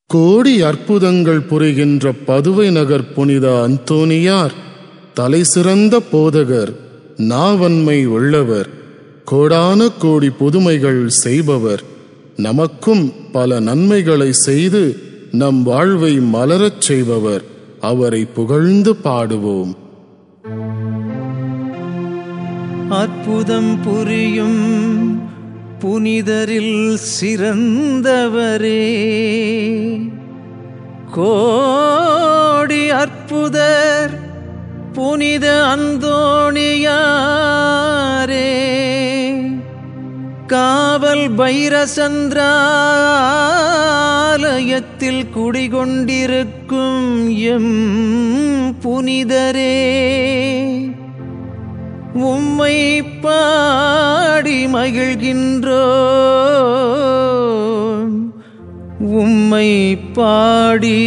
கோடி அற்புதங்கள் புரிகின்ற பதுவை நகர் புனித அந்தோனியார் தலை சிறந்த போதகர் நாவன்மை உள்ளவர் கோடான கோடி புதுமைகள் செய்பவர் நமக்கும் பல நன்மைகளை செய்து நம் வாழ்வை மலரச் செய்பவர் அவரை புகழ்ந்து பாடுவோம் அற்புதம் புரியும் புனிதரில் சிறந்தவரே கோடி அற்புதர் புனித அந்தோணியாரே காவல் பைரசந்திராலயத்தில் குடிகொண்டிருக்கும் எம் புனிதரே உம்மை பாடி மகிழ்கின்றோம் உம்மை பாடி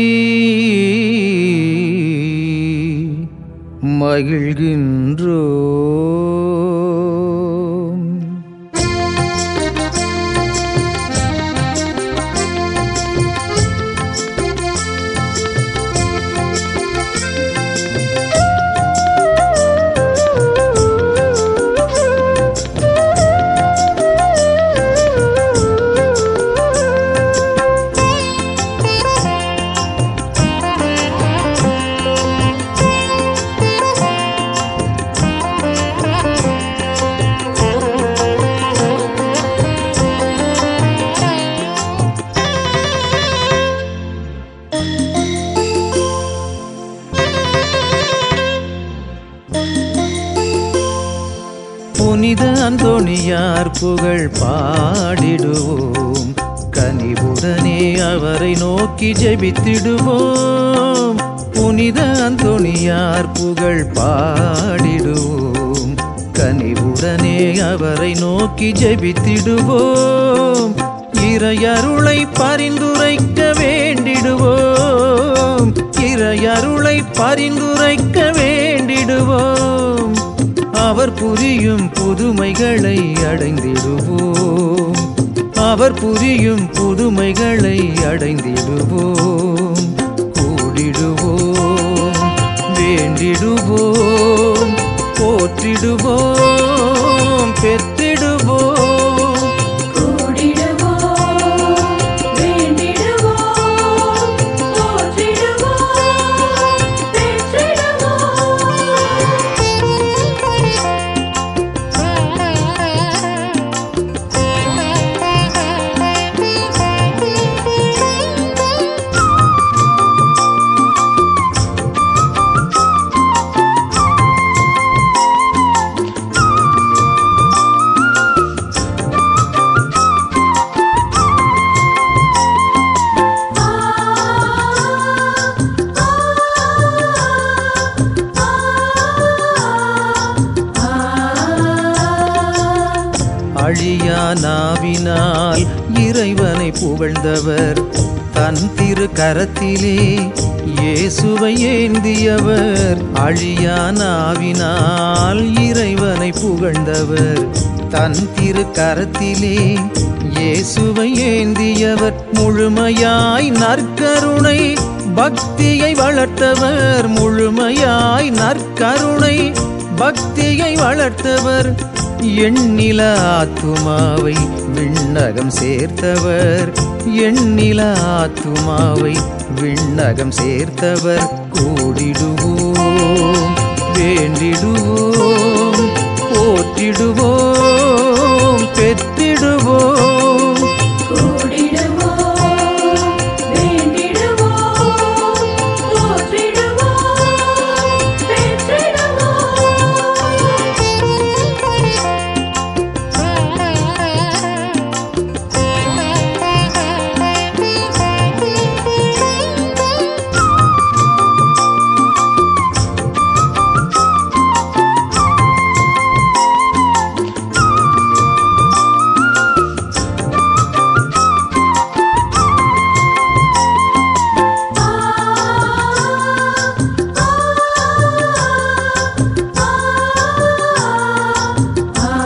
மகிழ்கின்றோம் புனித அந்தோணியார் புகழ் பாடிடுவோம் கனிவுடனே அவரை நோக்கி ஜெபித்திடுவோம் புனித அந்தோணியார் புகழ் பாடிடுவோம் கனிவுடனே அவரை நோக்கி ஜெபித்திடுவோம் இறையருளை பரிந்துரைக்க வேண்டிடுவோம் இறையருளை பரிந்துரைக்க வேண்டிடுவோம் அவர் புரியும் புதுமைகளை அடைந்திடுவோம் அவர் புரியும் புதுமைகளை அடைந்திடுவோம் கூடிடுவோம் வேண்டிடுவோம் போற்றிடுவோம் பெற்றிடுவோம் கூடிடுவோம் வேண்டிடுவோம் போற்றிடுவோம் பெற்றிடுவோம் அழியா நாவினால் இறைவனை புகழ்ந்தவர் தன் திரு கரத்திலே இயேசுவை ஏந்தியவர் அழியா நாவினால் இறைவனை புகழ்ந்தவர் தன் திரு கரத்திலே இயேசுவை ஏந்தியவர் முழுமையாய் நற்கருணை பக்தியை வளர்த்தவர் முழுமையாய் நற்கருணை பக்தியை வளர்த்தவர் எண்ணில ஆத்துமாவை விண்ணகம் சேர்த்தவர் எண்ணில ஆத்துமாவை விண்ணகம் சேர்த்தவர் கூடிடுவோம் வேண்டிடுவோம் போற்றிடுவோம் பெற்றிடுவோம் கூடிடுவோம் வேண்டிடுவோம் போற்றிடுவோம் பெற்றிடுவோம்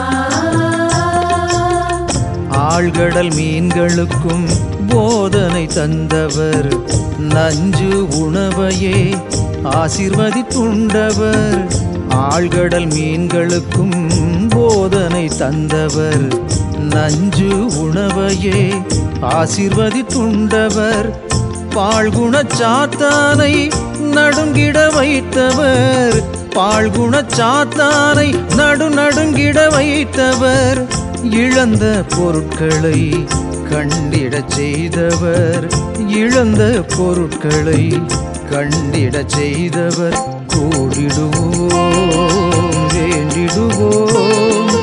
ஆழ்கடல் மீன்களுக்கும் போதனை தந்தவர் நஞ்சு உணவையே ஆசிர்வதித்துண்டவர் ஆழ்கடல் மீன்களுக்கும் போதனை தந்தவர் நஞ்சு உணவையே ஆசிர்வதித்துண்டவர் பாழ்குண சாத்தானை நடுங்கிட வைத்தவர் பாழ்குண சாத்தானை நடு நடுங்கிட வைத்தவர் இழந்த பொருட்களை கண்டிடச் செய்தவர் இழந்த பொருட்களை கண்டிடச் செய்தவர் கூடிடுவோம் வேண்டிடுவோம்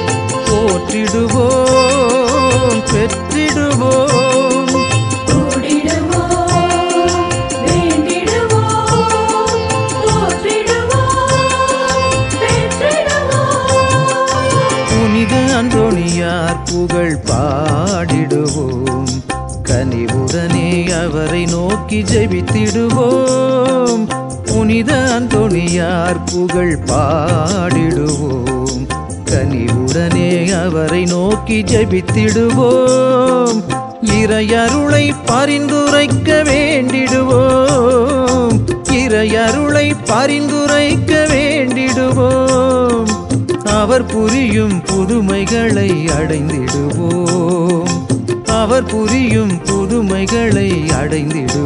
போற்றிடுவோம் பெற்றிடுவோம் கூடிடுவோம் வேண்டிடுவோம் போற்றிடுவோம் பெற்றிடுவோம் புனித அந்தோணியார் புகழ் பாடிடுவோம் கனிவுடனே அவரை நோக்கி ஜெபித்திடுவோம் புனித அந்தோணியார் புகழ் பாடிடுவோம் கனிவுடனே அவரை நோக்கி ஜெபித்திடுவோம் இறையருளை பரிந்துரைக்க வேண்டிடுவோம் இறையருளை பரிந்துரைக்க வேண்டிடுவோம் அவர் புரியும் புதுமைகளை அடைந்திடுவோம் அவர் புரியும் புதுமைகளை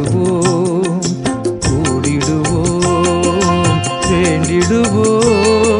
அடைந்திடுவோம் கூடிடுவோம் வேண்டிடுவோம்